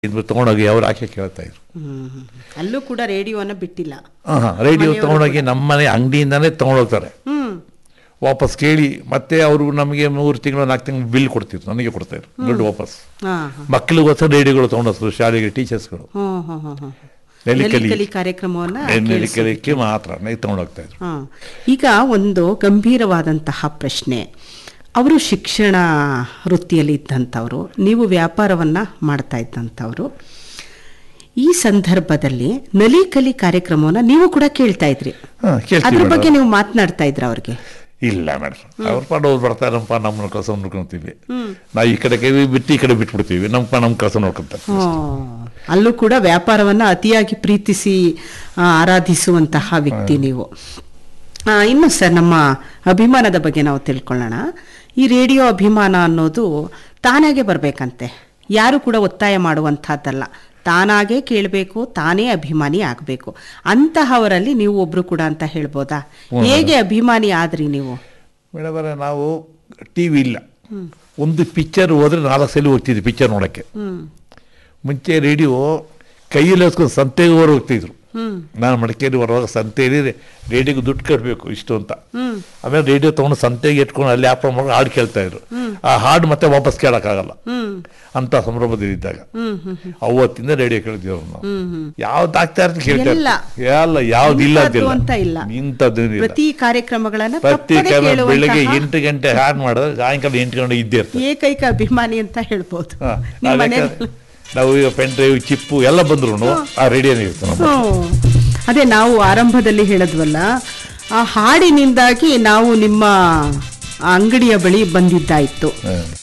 ಇದು ತೊಗೊಂಡೋಗಿ ಅವ್ರು ಆಕೆ ಕೇಳ್ತಾ ಇದ್ರು ಹ್ಮ್. ಅಲ್ಲೂ ಕೂಡ ರೇಡಿಯೋನ ಬಿಟ್ಟಿಲ್ಲ ಹಾಂ ರೇಡಿಯೋ ತೊಗೊಂಡೋಗಿ ನಮ್ಮನೆ ಅಂಗಡಿಯಿಂದನೇ ತೊಗೊಂಡೋಗ್ತಾರೆ ಹ್ಮ್ ವಾಪಸ್ ಕೇಳಿ ಮತ್ತೆ ಅವರು ನಮಗೆ ಮೂರು ತಿಂಗಳು ನಾಲ್ಕು ತಿಂಗಳು ಬಿಲ್ ಕೊಡ್ತಿದ್ರು ನನಗೆ ಕೊಡ್ತಾಯಿದ್ರು ದುಡ್ಡು ವಾಪಸ್ ಹಾ ಹಾ ಮಕ್ಕಳಿಗೋಸ್ಕರ ರೇಡಿಯೋಗಳು ತೊಗೊಂಡೋಗ್ತಾರೆ ಶಾಲೆಗೆ ಟೀಚರ್ಸ್ಗಳು ಹ್ಮ್ ಹ್ಮ್ ಹ್ಮ್ ಹ್ಮ್ ನೆಲಿಕಲಿ ನೆಲಿಕಲಿ ಕಾರ್ಯಕ್ರಮವನ್ನ ನೆಲಿಕಲಿಕ್ಕೆ ಮಾತ್ರ ತೊಗೊಂಡೋಗ್ತಾ ಇದ್ರು ಹಾ. ಈಗ ಒಂದು ಗಂಭೀರವಾದಂತಹ ಪ್ರಶ್ನೆ ಅವರು ಶಿಕ್ಷಣ ವೃತ್ತಿಯಲ್ಲಿ ಇದ್ದಂಥವ್ರು ನೀವು ವ್ಯಾಪಾರವನ್ನ ಮಾಡ್ತಾ ಇದ್ದಂಥವ್ರು ಈ ಸಂದರ್ಭದಲ್ಲಿ ನಲಿಕಲಿ ಕಾರ್ಯಕ್ರಮವನ್ನ ನೀವು ಕೂಡ ಕೇಳ್ತಾ ಇದ್ರಿ ಹಾಂ ಕೇಳ್ತೀವಿ ಅದ್ರ ಬಗ್ಗೆ ಮೇಡಮ್ ನೀವು ಮಾತನಾಡ್ತಾ ಇದ್ರ ಅವ್ರಿಗೆ ಇಲ್ಲ ಮೇಡಮ್ ಅವ್ರ ಪಾಡು ಅವ್ರು ಬರ್ತಾರಪ್ಪ ನಮ್ಮನ್ನ ಕೆಲಸ ನೋಡ್ಕೊಂತೀವಿ ನಾವು ಈ ಕಡೆ ಕೈ ಬಿಟ್ಟು ಈ ಕಡೆ ಬಿಟ್ಬಿಡ್ತೀವಿ ನಮ್ಮ ಪ ನಮ್ಮ ಕೆಲಸ ನೋಡ್ಕೊಂತಾರೆ ಹ್ಮ್. ಅಲ್ಲೂ ಕೂಡ ವ್ಯಾಪಾರವನ್ನ ಅತಿಯಾಗಿ ಪ್ರೀತಿಸಿ ಆ, ಆರಾಧಿಸುವಂತಹ ವ್ಯಕ್ತಿ ನೀವು ಆ, ಇನ್ನು ಸರ್ ನಮ್ಮ ಅಭಿಮಾನದ ಬಗ್ಗೆ ನಾವು ತಿಳ್ಕೊಳ್ಳೋಣ ಈ ರೇಡಿಯೋ ಅಭಿಮಾನ ಅನ್ನೋದು ತಾನಾಗೆ ಬರಬೇಕಂತೆ ಯಾರು ಕೂಡ ಒತ್ತಾಯ ಮಾಡುವಂತಹದ್ದಲ್ಲ ತಾನಾಗೆ ಕೇಳಬೇಕು ತಾನೇ ಅಭಿಮಾನಿ ಆಗಬೇಕು ಅಂತಹವರಲ್ಲಿ ನೀವು ಒಬ್ರು ಕೂಡ ಅಂತ ಹೇಳ್ಬೋದಾ ಹೇಗೆ ಅಭಿಮಾನಿ ಆದ್ರಿ ನೀವು ಮೇಡಮ್ ಅವರೇ ನಾವು ಟಿ ವಿ ಇಲ್ಲ ಒಂದು ಪಿಕ್ಚರ್ ಹೋದ್ರೆ ನಾಲ್ಕು ಸಲ ಹೋಗ್ತಿದ್ವಿ ಪಿಕ್ಚರ್ ನೋಡೋಕ್ಕೆ ಹ್ಮ್ ಮುಂಚೆ ರೇಡಿಯೋ ಕೈಯಲ್ಲಿ ಹಚ್ಕೊಂಡು ಸಂತೆಗೆ ಹೊರ ಹೋಗ್ತಿದ್ರು ಹ್ಮ್ ನಾನು ಮಡಿಕೇರಿ ಬರುವಾಗ ಸಂತೆಯಲ್ಲಿ ರೇಡಿಯೋಗೆ ದುಡ್ಡು ಕಟ್ಟಬೇಕು ಇಷ್ಟು ಅಂತ ಹ್ಮ್ ಆಮೇಲೆ ರೇಡಿಯೋ ತೊಗೊಂಡು ಸಂತೆಗೆ ಇಟ್ಕೊಂಡು ಅಲ್ಲಿ ಆಪ ಮಾಡಿ ಹಾಡು ಕೇಳ್ತಾ ಇದ್ರು ಆ ಹಾಡು ಮತ್ತೆ ವಾಪಸ್ ಕೇಳೋಕ್ಕಾಗಲ್ಲ ಹ್ಮ್ ಅಂತ ಸಂಭ್ರಮದಲ್ಲಿದ್ದಾಗ ಹ್ಮ್ ಹ್ಮ್ ಹ್ಮ್ ಅವತ್ತಿಂದ ರೇಡಿಯೋ ಕೇಳಿದ್ವಿ ನಾವು ಹ್ಮ್ ಹ್ಮ್ ಯಾವ್ದು ಆಗ್ತಾ ಇರ್ತದೆ ಕೇಳ್ತಾ ಎಲ್ಲ. ಇರ್ತೀವಿ. ಎಲ್ಲ ಯಾವ್ದು ಇಲ್ಲ ಇಂಥದ್ದು ಅಂತಿಲ್ಲ ಅಂತ ಇಲ್ಲ. ಇಂಥದ್ದು ಇಲ್ಲ ಪ್ರತಿ ಕಾರ್ಯಕ್ರಮಗಳನ್ನ ಪ್ರತಿ ತಪ್ಪದೇ ಕಾಲ ಕೇಳುವಂತಹ ಬೆಳಿಗ್ಗೆ ಎಂಟು ಗಂಟೆ ಹಾಡು ಮಾಡಿದ್ರೆ ಸಾಯಂಕಾಲ ಎಂಟು ಗಂಟೆ ಇದ್ದೇ ಇರ್ತದೆ ಏಕೈಕ ಅಭಿಮಾನಿ ಅಂತ ಹೇಳ್ಬೋದು ಹಾ, ನಿಮ್ಮ ಅದಕ್ಕೆ ಮನೇಲಿ ನಾವು ಈಗ ಪೆನ್ ಡ್ರೈವ್ ಚಿಪ್ಪು ಎಲ್ಲ ಬಂದ್ರು ಆ ರೇಡಿಯೋನೇ ಇರ್ತದೆ ನಮ್ಮ ಹ್ಮ್. ಅದೇ ನಾವು ಆರಂಭದಲ್ಲಿ ಹೇಳಿದ್ವಲ್ಲ ಆ ಹಾಡಿನಿಂದಾಗಿ ನಾವು ನಿಮ್ಮ ಅಂಗಡಿಯ ಬಳಿ ಬಂದಿದ್ದಾಯ್ತು ಹ್ಮ್.